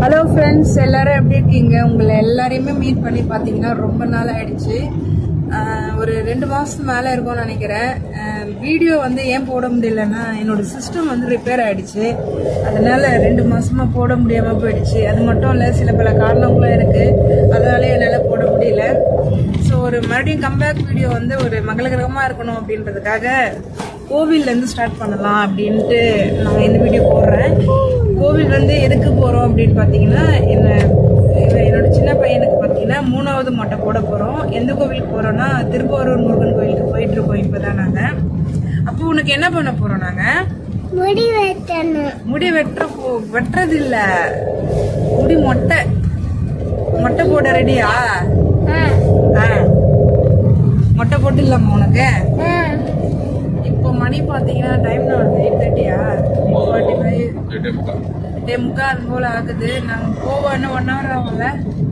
Hello friends எல்லாரும் எப்படி இருக்கீங்க உங்களை எல்லாரையுமே மீட் பண்ணி பார்த்தீங்கன்னா ரொம்ப நாள் ஆயிடுச்சு ஆஹ் ஒரு ரெண்டு மாதத்துக்கு மேலே இருக்கும்னு நினைக்கிறேன் வீடியோ வந்து ஏன் போட முடியலன்னா என்னோட சிஸ்டம் வந்து ரிப்பேர் ஆயிடுச்சு அதனால ரெண்டு மாசமா போட முடியாமல் போயிடுச்சு அது மட்டும் இல்லை சில பல காரணங்களும் இருக்கு அதனால என்னால் போட முடியல ஸோ ஒரு மறுபடியும் கம்பேக் வீடியோ வந்து ஒரு மங்களகரமாக இருக்கணும் அப்படின்றதுக்காக கோவில்லேருந்து ஸ்டார்ட் பண்ணலாம் அப்படின்ட்டு நான் இந்த வீடியோ போடுறேன் கோவில் வந்து எதுக்கு போகிறோம் அப்படின்னு பார்த்தீங்கன்னா என்ன என்ன- என்னோட சின்ன பையனுக்கு பார்த்தீங்கன்னா மூணாவது மொட்டை போட போகிறோம் எந்த கோவிலுக்கு போகிறோம்னா திருப்போரூர் முருகன் கோவிலுக்கு போயிட்டு இருக்கோம் இப்போ தான் நாங்கள் அப்போ உனக்கு என்ன பண்ண போகிறோம் நாங்கள் முடி வெட்டணும் முடி வெட்டுற போ வெட்டுறது இல்ல முடி மொட்டை மொட்டை போட ரெடியா ஆ, ஆ மொட்டை போட்டு இல்லாம உனக்கு ஆ. இப்போ மணி பாத்தீங்கன்னா டைம் நான் எயிட் தேர்ட்டியா ஃபார்ட்டி ஃபைவ் எட்டே முக்கால் அது போல ஆகுது நாங்க போவோம் இன்னும் ஒன் ஹவர் ஆகும்ல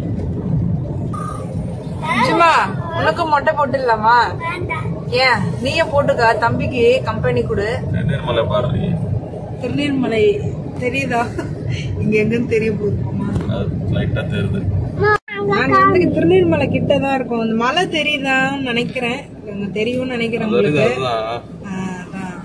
சும்மா உனக்கும் மொட்டை போட்டு இல்லாமா வேண்டாம். ஏன் நீயே போட்டுக்கா தம்பிக்கு கம்பெனி கொடு நிர்மலை பாடுறீ திருநீர்மலை தெரியுதா இங்க எங்கன்னு தெரிய போகுமா அது லைட்டா தெரியுது நாங்க வந்து திருநீர்மலை கிட்ட தான் இருக்கோம் அந்த மலை தெரியுதான்னு நினைக்கிறேன் உங்க தெரியும்னு நினைக்கிறேன் தெரியுது உங்களுக்கு அதுதான்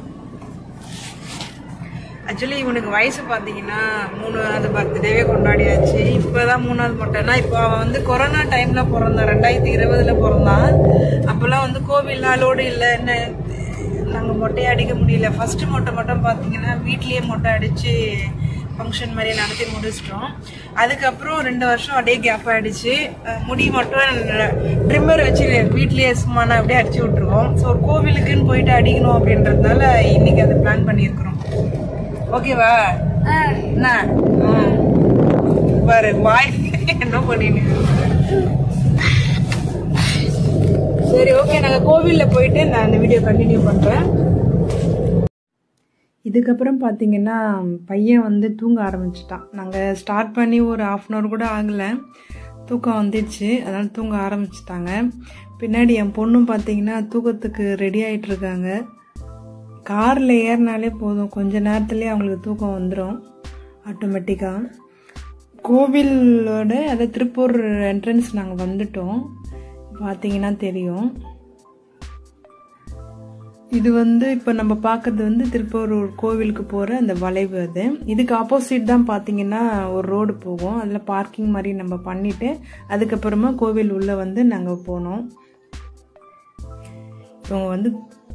ஆக்சுவலி இவனுக்கு வயசு பார்த்தீங்கன்னா மூணாவது பர்த்டேவே கொண்டாடியாச்சு இப்போதான் மூணாவது மொட்டைனா இப்போ அவன் வந்து கொரோனா டைம்ல பிறந்தான் ரெண்டாயிரத்தி இருபதுல பிறந்தான் அப்போல்லாம் வந்து கோவில் அலோடு இல்லை என்ன நாங்கள் மொட்டையை அடிக்க முடியல ஃபர்ஸ்ட் மொட்டை மட்டும் பார்த்தீங்கன்னா வீட்லயே மொட்டை அடிச்சு ஃபங்க்ஷன் மாதிரி நடத்தி முடிச்சிட்டோம் அதுக்கப்புறம் ரெண்டு வருஷம் அப்படியே கேப் ஆயிடுச்சு அஹ் முடி மட்டும் ட்ரிம்மர் வச்சு வீட்லயே சும்மா அப்படியே அடிச்சு விட்டுருவோம் ஸோ கோவிலுக்குன்னு போயிட்டு அடிக்கணும் அப்படின்றதுனால இன்னைக்கு அதை பிளான் பண்ணியிருக்கிறோம் ஓகேவா ஆ. என்ன ம். பாரு வாய் என்ன பண்ணிட்டு சரி ஓகே நாங்க கோவில்ல போயிட்டு நான் இந்த வீடியோ கண்டினியூ பண்றேன் இதுக்கப்புறம் பார்த்தீங்கன்னா பையன் வந்து தூங்க ஆரம்பிச்சிட்டான் நாங்கள் ஸ்டார்ட் பண்ணி ஒரு ஆஃப் அன் ஹவர் கூட ஆகலை தூக்கம் வந்துடுச்சு அதனால் தூங்க ஆரம்பிச்சிட்டாங்க பின்னாடி என் பொண்ணும் பார்த்தீங்கன்னா தூக்கத்துக்கு ரெடி ஆயிட்டு இருக்காங்க காரில் ஏறினாலே போதும் கொஞ்ச நேரத்துலேயே அவங்களுக்கு தூக்கம் வந்துடும் ஆட்டோமேட்டிக்காக கோவிலோட அதை திருப்பூர் என்ட்ரன்ஸ் நாங்கள் வந்துட்டோம் பார்த்தீங்கன்னா தெரியும் இது வந்து இப்போ நம்ம பார்க்கறது வந்து திருப்பூர் கோவிலுக்கு போகிற அந்த வளைவு அது இதுக்கு ஆப்போசிட் தான் பார்த்தீங்கன்னா ஒரு ரோடு போகும் அதில் பார்க்கிங் மாதிரி நம்ம பண்ணிட்டு அதுக்கப்புறமா கோவில் உள்ளே வந்து நாங்கள் போனோம் இவங்க வந்து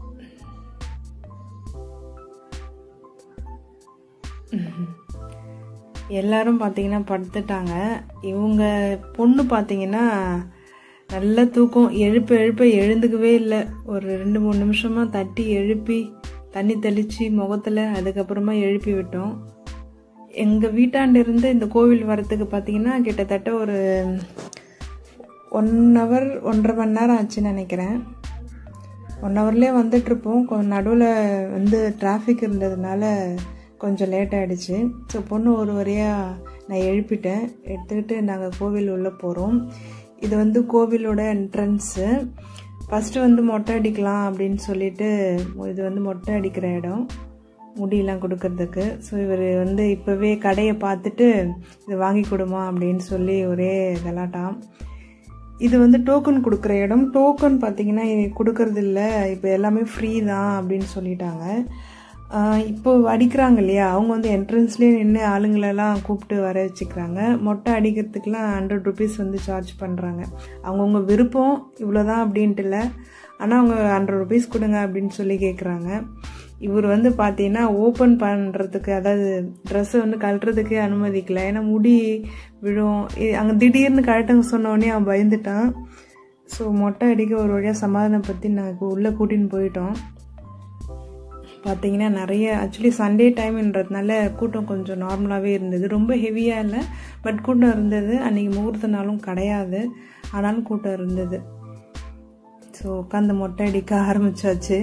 எல்லாரும் பார்த்தீங்கன்னா படுத்துட்டாங்க இவங்க பொண்ணு பார்த்தீங்கன்னா நல்ல தூக்கம் எழுப்ப எழுப்ப எழுந்துக்கவே இல்லை ஒரு ரெண்டு மூணு நிமிஷமா தட்டி எழுப்பி தண்ணி தெளித்து முகத்தில் அதுக்கப்புறமா எழுப்பி விட்டோம் எங்கள் வீட்டாண்ட இருந்து இந்த கோவில் வரத்துக்கு பார்த்தீங்கன்னா கிட்டத்தட்ட ஒரு ஒன் ஹவர் ஒன்றரை மணி நேரம் ஆச்சுன்னு நினைக்கிறேன் ஒன் ஹவர்லேயே வந்துட்டுருப்போம் கொஞ்சம் நடுவில் வந்து டிராஃபிக் இருந்ததுனால கொஞ்சம் லேட் ஆகிடுச்சு ஸோ பொண்ணு ஒரு வரையாக நான் எழுப்பிட்டேன் எடுத்துக்கிட்டு நாங்கள் கோவில் உள்ளே போகிறோம் இது வந்து கோவிலோட என்ட்ரன்ஸு ஃபஸ்ட்டு வந்து மொட்டை அடிக்கலாம் அப்படின்னு சொல்லிட்டு இது வந்து மொட்டை அடிக்கிற இடம் முடியெல்லாம் கொடுக்கறதுக்கு ஸோ இவர் வந்து இப்போவே கடையை பார்த்துட்டு இது வாங்கி கொடுமா அப்படின்னு சொல்லி ஒரே கலாட்டாம் இது வந்து டோக்கன் கொடுக்குற இடம் டோக்கன் பார்த்தீங்கன்னா கொடுக்கறது இல்லை இப்போ எல்லாமே ஃப்ரீ தான் அப்படின்னு சொல்லிட்டாங்க ஆஹ் இப்போ அடிக்கிறாங்க இல்லையா அவங்க வந்து என்ட்ரன்ஸ்லேயே நின்று ஆளுங்களெல்லாம் கூப்பிட்டு வர வச்சுக்கிறாங்க மொட்டை அடிக்கிறதுக்கெலாம் ஹண்ட்ரட் ருபீஸ் வந்து சார்ஜ் பண்ணுறாங்க அவங்கவுங்க விருப்பம் இவ்வளோதான் அப்படின்ட்டு இல்லை ஆனால் அவங்க ஹண்ட்ரட் ருபீஸ் கொடுங்க அப்படின்னு சொல்லி கேட்குறாங்க இவர் வந்து பார்த்தீங்கன்னா ஓப்பன் பண்ணுறதுக்கு அதாவது ட்ரெஸ்ஸை வந்து கழட்டுறதுக்கே அனுமதிக்கல ஏன்னா முடி விழும் அங்கே திடீர்னு கழட்டங்க சொன்னோடனே அவன் பயந்துட்டான் ஸோ மொட்டை அடிக்க ஒரு வழியாக சமாதானப்படுத்தி நாங்கள் உள்ளே கூட்டின்னு போயிட்டோம் பார்த்தீங்கன்னா நிறைய ஆக்சுவலி சண்டே டைம்ன்றதுனால கூட்டம் கொஞ்சம் நார்மலாகவே இருந்தது ரொம்ப ஹெவியாக இல்லை பட் கூட்டம் இருந்தது அன்றைக்கி முகூர்த்த நாளும் கிடையாது ஆனாலும் கூட்டம் இருந்தது ஸோ உட்காந்து மொட்டை அடிக்க ஆரம்பிச்சாச்சு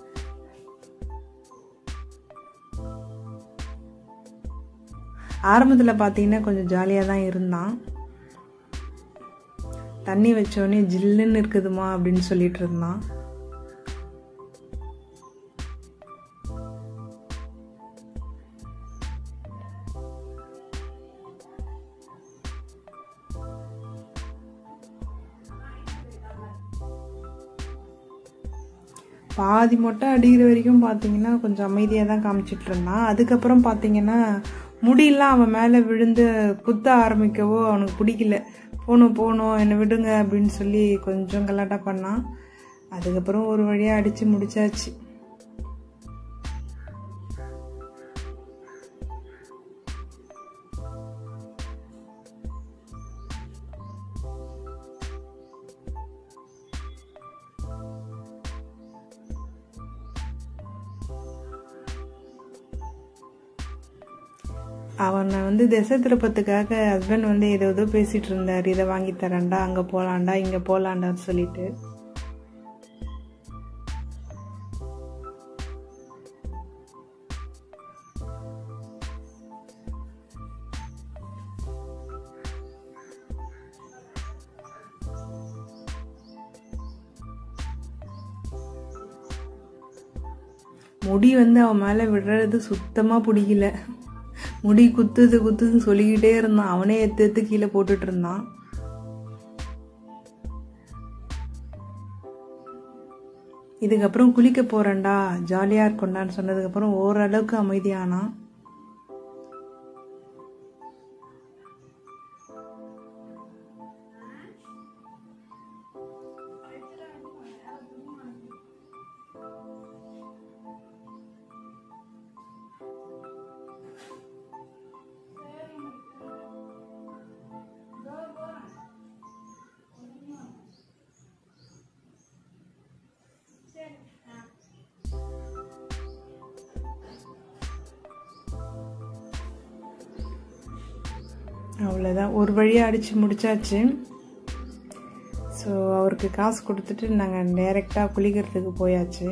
ஆரம்பத்தில் பார்த்தீங்கன்னா கொஞ்சம் ஜாலியாக தான் இருந்தான் தண்ணி வச்சோடனே ஜில்லுன்னு இருக்குதுமா அப்படின்னு சொல்லிட்டு இருந்தான் பாதி மொட்டை அடிக்கிற வரைக்கும் பார்த்தீங்கன்னா கொஞ்சம் அமைதியாக தான் காமிச்சிட்டு இருந்தான் அதுக்கப்புறம் பார்த்தீங்கன்னா முடியெல்லாம் அவன் மேலே விழுந்து குத்த ஆரம்பிக்கவோ அவனுக்கு பிடிக்கல போகணும் போகணும் என்னை விடுங்க அப்படின்னு சொல்லி கொஞ்சம் கலாட்டா பண்ணான் அதுக்கப்புறம் ஒரு வழியாக அடித்து முடிச்சாச்சு அவனை வந்து திசை திருப்பத்துக்காக ஹஸ்பண்ட் வந்து ஏதோ ஏதோ பேசிட்டு இருந்தார் இதை வாங்கி தரேன்டா அங்கே போகலாண்டா இங்கே போகலாண்டான்னு சொல்லிட்டு முடி வந்து அவன் மேலே விடுறது சுத்தமாக பிடிக்கல முடி குத்துது குத்துதுன்னு சொல்லிக்கிட்டே இருந்தான் அவனே எடுத்து எடுத்து கீழே போட்டுட்டு இருந்தான் இதுக்கப்புறம் குளிக்க போறேன்டா ஜாலியாக இருக்கொண்டான்னு சொன்னதுக்கப்புறம் ஓரளவுக்கு அமைதியானான் அவ்வளோதான் ஒரு வழியாக அடித்து முடிச்சாச்சு ஸோ அவருக்கு காசு கொடுத்துட்டு நாங்கள் டைரெக்டாக குளிக்கிறதுக்கு போயாச்சு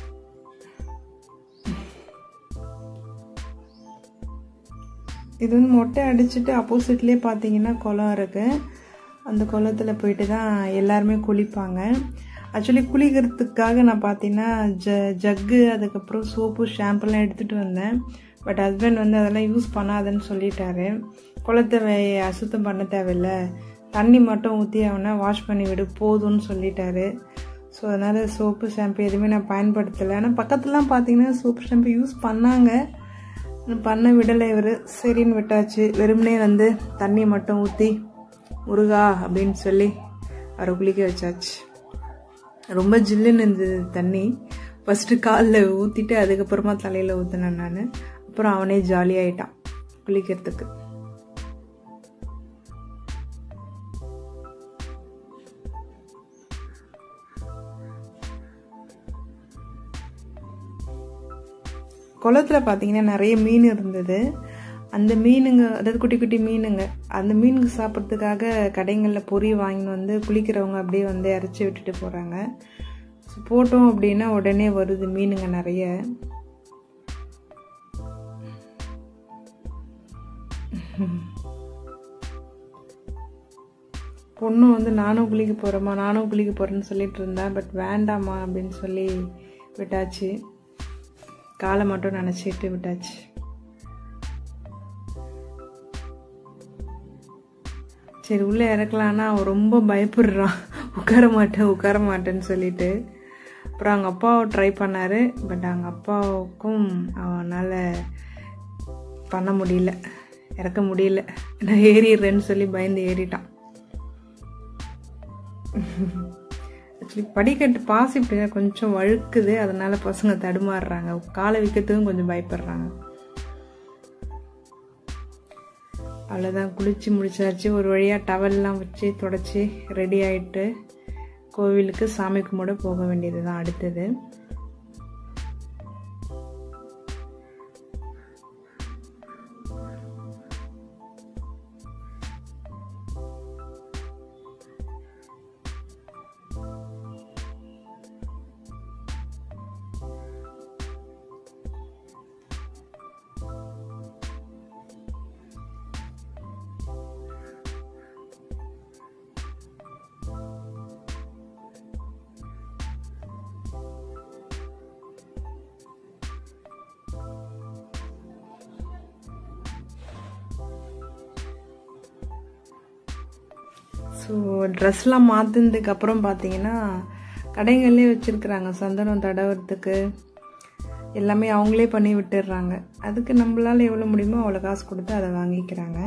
இது வந்து மொட்டை அடிச்சுட்டு அப்போசிட்லேயே பார்த்தீங்கன்னா குளம் இருக்குது அந்த குளத்தில் போயிட்டு தான் எல்லாருமே குளிப்பாங்க ஆக்சுவலி குளிக்கிறதுக்காக நான் பார்த்தீங்கன்னா ஜ ஜக்கு அதுக்கப்புறம் சோப்பு ஷாம்புலாம் எடுத்துகிட்டு வந்தேன் பட் ஹஸ்பண்ட் வந்து அதெல்லாம் யூஸ் பண்ணாதுன்னு சொல்லிட்டாரு குளத்தை வே- அசுத்தம் பண்ண தேவையில்ல தண்ணி மட்டும் ஊற்றி அவனை வாஷ் பண்ணி விடு போதும்னு சொல்லிட்டாரு ஸோ அதனால் சோப்பு ஷாம்பு எதுவுமே நான் பயன்படுத்தலை ஆனால் பக்கத்துலலாம் பார்த்தீங்கன்னா சோப்பு ஷாம்பு யூஸ் பண்ணாங்க ஆனா பண்ண விடலை இவர் சரின்னு விட்டாச்சு வெறுமனே வந்து தண்ணியை மட்டும் ஊற்றி முருகா அப்படின்னு சொல்லி அவரை குளிக்க வச்சாச்சு ரொம்ப ஜில்லுன்னு இருந்தது தண்ணி ஃபஸ்ட்டு காலில் ஊற்றிட்டு அதுக்கப்புறமா தலையில் ஊற்றினேன் நான் அப்புறம் அவனே ஜாலியாயிட்டான் குளிக்கிறதுக்கு குளத்துல பார்த்தீங்கன்னா நிறைய மீன் இருந்தது அந்த மீனுங்க அதாவது குட்டி குட்டி மீனுங்க அந்த மீனுங்க சாப்பிட்றதுக்காக கடைகளில் பொறி வாங்கின்னு வந்து குளிக்கிறவங்க அப்படியே வந்து இறச்சி விட்டுட்டு போகிறாங்க ஸோ போட்டோம் அப்படின்னா உடனே வருது மீனுங்க நிறைய பொண்ணு வந்து நானும் குளிக்க போகிறேம்மா நானும் குளிக்க போகிறேன்னு சொல்லிட்டு இருந்தா பட் வேண்டாம்மா அப்படின்னு சொல்லி விட்டாச்சு காலை மட்டும் நினச்சிட்டு விட்டாச்சு சரி உள்ளே இறக்கலான்னா அவன் ரொம்ப பயப்படுறான் உட்கார மாட்டேன் உட்கார மாட்டேன்னு சொல்லிட்டு அப்புறம் அவங்க அப்பாவை ட்ரை பண்ணார் பட் அவங்க அப்பாவுக்கும் அவனால் பண்ண முடியல இறக்க முடியல நான் ஏறிடுறேன்னு சொல்லி பயந்து ஏறிட்டான் ஆக்சுவலி படிக்கட்டு பாசி இப்படி கொஞ்சம் வழுக்குது அதனால பசங்க தடுமாறுறாங்க காலை வைக்கிறதுக்கும் கொஞ்சம் பயப்படுறாங்க அவ்வளோதான் குளிச்சு முடிச்சாச்சு ஒரு வழியாக டவல்லாம் வச்சு தொடச்சி ரெடி ஆயிட்டு கோவிலுக்கு சாமி கும்பிட போக வேண்டியது தான் அடுத்தது ஸோ ட்ரெஸ்லாம் மாற்றினதுக்கு அப்புறம் பார்த்தீங்கன்னா கடைகள்லேயே வச்சுருக்குறாங்க சந்தனம் தடவுறதுக்கு எல்லாமே அவங்களே பண்ணி விட்டுடுறாங்க அதுக்கு நம்மளால் எவ்வளோ முடியுமோ அவ்வளோ காசு கொடுத்து அதை வாங்கிக்கிறாங்க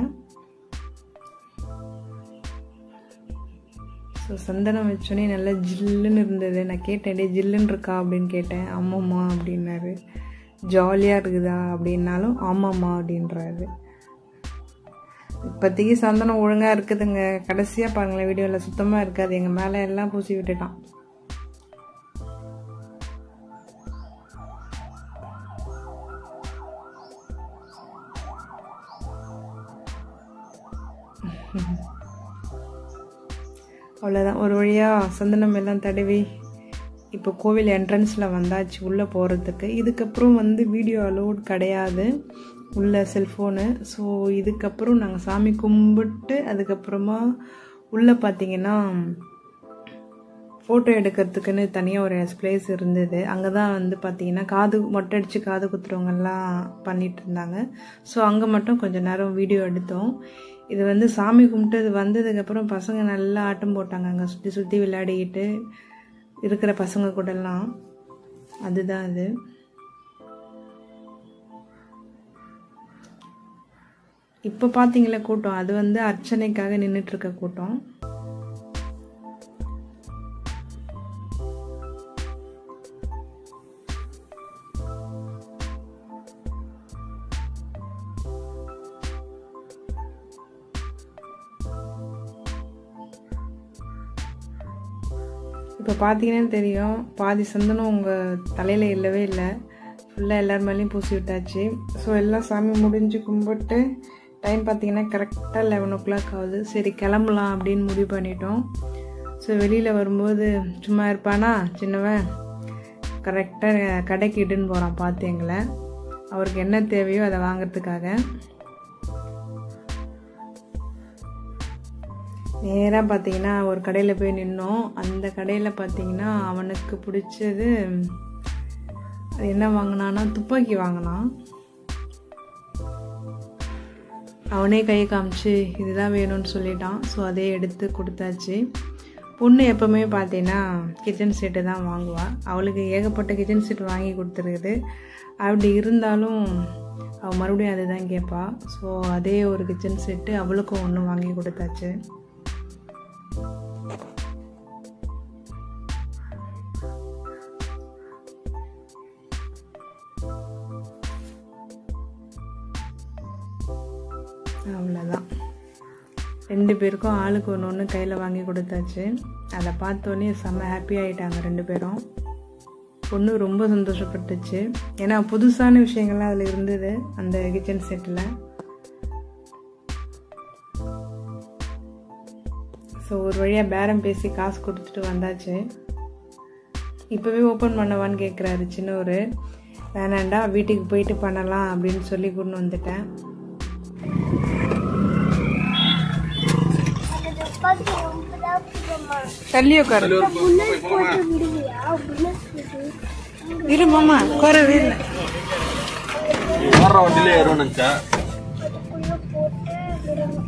ஸோ சந்தனம் வச்சோன்னே நல்லா ஜில்லுன்னு இருந்தது நான் கேட்டேன் டே ஜில்லுன்னு இருக்கா அப்படின்னு கேட்டேன் ஆமாம்மா அப்படின்னாரு ஜாலியாக இருக்குதா அப்படின்னாலும் ஆமாம்மா அப்படின்றாரு இப்போதைக்கு சந்தனம் ஒழுங்காக இருக்குதுங்க கடைசியாக பாருங்களேன் வீடியோவில் சுத்தமாக இருக்காது எங்கள் மேலே எல்லாம் பூசி விட்டுட்டான் அவ்வளோதான் ஒரு வழியாக சந்தனம் எல்லாம் தடவி இப்போ கோவில் என்ட்ரன்ஸில் வந்தாச்சு உள்ளே போகிறதுக்கு இதுக்கப்புறம் வந்து வீடியோ அலோட் கிடையாது உள்ள செல்ஃபோனு ஸோ இதுக்கப்புறம் நாங்கள் சாமி கும்பிட்டு அதுக்கப்புறமா உள்ளே பார்த்தீங்கன்னா ஃபோட்டோ எடுக்கிறதுக்குன்னு தனியாக ஒரு பிளேஸ் இருந்தது அங்கே தான் வந்து பார்த்தீங்கன்னா காது மொட்டை அடித்து காது குத்துறவங்கெல்லாம் பண்ணிட்டு இருந்தாங்க ஸோ அங்கே மட்டும் கொஞ்ச நேரம் வீடியோ எடுத்தோம் இது வந்து சாமி கும்பிட்டு இது வந்ததுக்கப்புறம் பசங்க நல்லா ஆட்டம் போட்டாங்க அங்கே சுற்றி சுற்றி விளையாடிக்கிட்டு இருக்கிற பசங்க கூடலாம் அதுதான் அது இப்போ பார்த்தீங்களா கூட்டம் அது வந்து அர்ச்சனைக்காக நின்றுட்டு இருக்க கூட்டம் இப்போ பார்த்தீங்கன்னா தெரியும் பாதி சந்தனம் உங்கள் தலையில் இல்லவே இல்லை ஃபுல்லாக எல்லார் மேலேயும் பூசி விட்டாச்சு ஸோ எல்லாம் சாமி முடிஞ்சு கும்பிட்டு டைம் பார்த்தீங்கன்னா கரெக்டாக லெவன் ஓ கிளாக் ஆகுது சரி கிளம்பலாம் அப்படின்னு முடிவு பண்ணிட்டோம் ஸோ வெளியில் வரும்போது சும்மா இருப்பானா சின்னவன் கரெக்டாக கடைக்கு இட்டுன்னு போகிறான் பார்த்து எங்களை அவருக்கு என்ன தேவையோ அதை வாங்கிறதுக்காக நேராக பார்த்தீங்கன்னா ஒரு கடையில் போய் நின்னோம் அந்த கடையில் பார்த்தீங்கன்னா அவனுக்கு பிடிச்சது அது என்ன வாங்கினான்னா துப்பாக்கி வாங்கினான் அவனே கை காமிச்சு இதுதான் வேணும்னு சொல்லிட்டான் ஸோ அதே எடுத்து கொடுத்தாச்சு பொண்ணு எப்போவுமே பார்த்தீங்கன்னா கிச்சன் செட்டு தான் வாங்குவாள் அவளுக்கு ஏகப்பட்ட கிச்சன் செட் வாங்கி கொடுத்துருக்குது அப்படி இருந்தாலும் அவள் மறுபடியும் அதை தான் கேட்பாள் ஸோ அதே ஒரு கிச்சன் செட்டு அவளுக்கும் ஒன்று வாங்கி கொடுத்தாச்சு அவ்வளோதான் ரெண்டு பேருக்கும் ஆளுக்கு ஒன்று ஒன்று கையில் வாங்கி கொடுத்தாச்சு அதை பார்த்தோன்னே செம்ம ஹாப்பி ஆகிட்டாங்க ரெண்டு பேரும் பொண்ணு ரொம்ப சந்தோஷப்பட்டுச்சு ஏன்னா புதுசான விஷயங்கள்லாம் அதில் இருந்தது அந்த கிச்சன் செட்டில் ஸோ ஒரு வழியாக பேரம் பேசி காசு கொடுத்துட்டு வந்தாச்சு இப்போவே ஓப்பன் பண்ணவான்னு கேட்குறாரு சின்னவர் வேணாண்டா வீட்டுக்கு போயிட்டு பண்ணலாம் அப்படின்னு சொல்லி கொண்டு வந்துட்டேன் அந்த துப்பாக்கி ரொம்ப தான் பிடிக்குமா தள்ளி உட்காரு புல்லட் போட்டு விடுவியா புல்லட் போட்டு இரு மாமா உட்காரவே இல்லை வர்ற வண்டியில ஏறும் நினைச்சா அதுக்குள்ள போட்டு விடணும்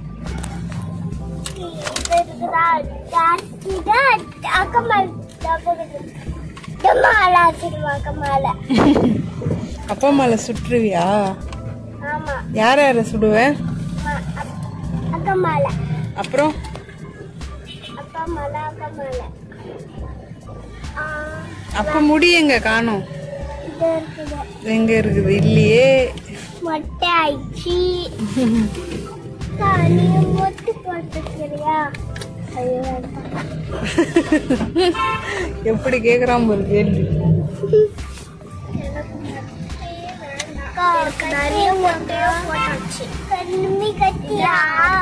இது இருக்குதா ஜாஸ்தி தான் அக்கம்மாள் டம்மாலா வச்சிருவா அக்கம்மால அப்பா மேலே சுற்றுவியா ஆமா யார் யாரை சுடுவேன் அக்கம்மால அப்புறம் அப்பா மல அக்கம்மால அப்போ முடி எங்க காணோம் இது இருக்குது எங்க இருக்குது இல்லையே மொட்டை ஆயிடுச்சு நீ மொட்டு போட்டுக்கிறியா ஐயோ வேண்டாம். எப்படி கேட்குறான் ஒரு கேள்வி எனக்கு நிறைய மொட்டையா போட்டாச்சு கண்ணுமி கட்டியா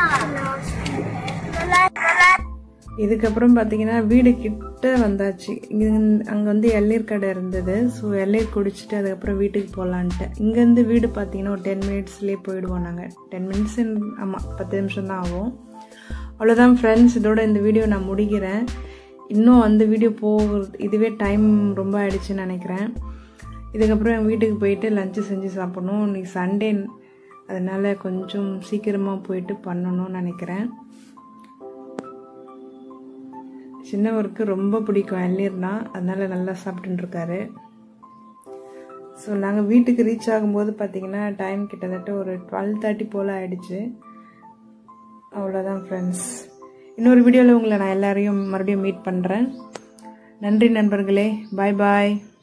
இதுக்கப்புறம் பார்த்தீங்கன்னா வீடு கிட்ட வந்தாச்சு இங்கே அங்கே வந்து எல்நீர் கடை இருந்தது ஸோ எல்நீர் குடிச்சிட்டு அதுக்கப்புறம் வீட்டுக்கு போகலான்ட்டு இங்கேருந்து வீடு பார்த்தீங்கன்னா ஒரு டென் மினிட்ஸ்லேயே போயிடுவோம் நாங்கள் டென் மினிட்ஸ் ஆமாம் பத்து நிமிஷம் தான் ஆகும் அவ்வளோதான் ஃப்ரெண்ட்ஸ் இதோட இந்த வீடியோ நான் முடிக்கிறேன் இன்னும் அந்த வீடியோ போகிறது இதுவே டைம் ரொம்ப ஆயிடுச்சுன்னு நினைக்கிறேன் இதுக்கப்புறம் என் வீட்டுக்கு போயிட்டு லஞ்சு செஞ்சு சாப்பிடணும் இன்னைக்கு சண்டே அதனால் கொஞ்சம் சீக்கிரமாக போயிட்டு பண்ணணும்னு நினைக்கிறேன் சின்னவருக்கு ரொம்ப பிடிக்கும் இளநீர்னா அதனால நல்லா சாப்பிட்டுட்டு இருக்காரு ஸோ நாங்கள் வீட்டுக்கு ரீச் ஆகும்போது பார்த்தீங்கன்னா டைம் கிட்டத்தட்ட ஒரு டுவெல் தேர்ட்டி போல் ஆயிடுச்சு அவ்வளோதான் ஃப்ரெண்ட்ஸ் இன்னொரு வீடியோவில் உங்களை நான் எல்லாரையும் மறுபடியும் மீட் பண்ணுறேன் நன்றி நண்பர்களே பாய் பாய்